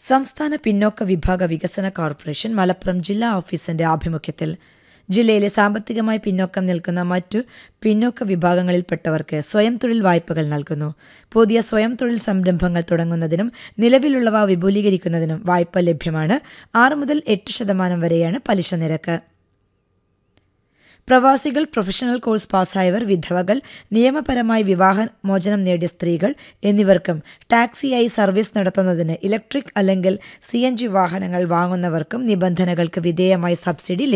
സംസ്ഥാന പിന്നോക്ക വിഭാഗ വികസന കോർപ്പറേഷൻ മലപ്പുറം ജില്ലാ ഓഫീസിന്റെ ആഭിമുഖ്യത്തിൽ ജില്ലയിലെ സാമ്പത്തികമായി പിന്നോക്കം നിൽക്കുന്ന മറ്റു പിന്നോക്ക വിഭാഗങ്ങളിൽപ്പെട്ടവർക്ക് സ്വയം തൊഴിൽ വായ്പകൾ നൽകുന്നു പുതിയ സ്വയം തൊഴിൽ സംരംഭങ്ങൾ തുടങ്ങുന്നതിനും നിലവിലുള്ളവ വിപുലീകരിക്കുന്നതിനും വായ്പ ലഭ്യമാണ് ആറ് മുതൽ എട്ട് ശതമാനം വരെയാണ് പലിശ നിരക്ക് പ്രവാസികൾ പ്രൊഫഷണൽ കോഴ്സ് പാസ്സായവർ വിധവകൾ നിയമപരമായി വിവാഹ മോചനം നേടിയ സ്ത്രീകൾ എന്നിവർക്കും ടാക്സിയായി സർവീസ് നടത്തുന്നതിന് ഇലക്ട്രിക് അല്ലെങ്കിൽ സി വാഹനങ്ങൾ വാങ്ങുന്നവർക്കും നിബന്ധനകൾക്ക് വിധേയമായി സബ്സിഡി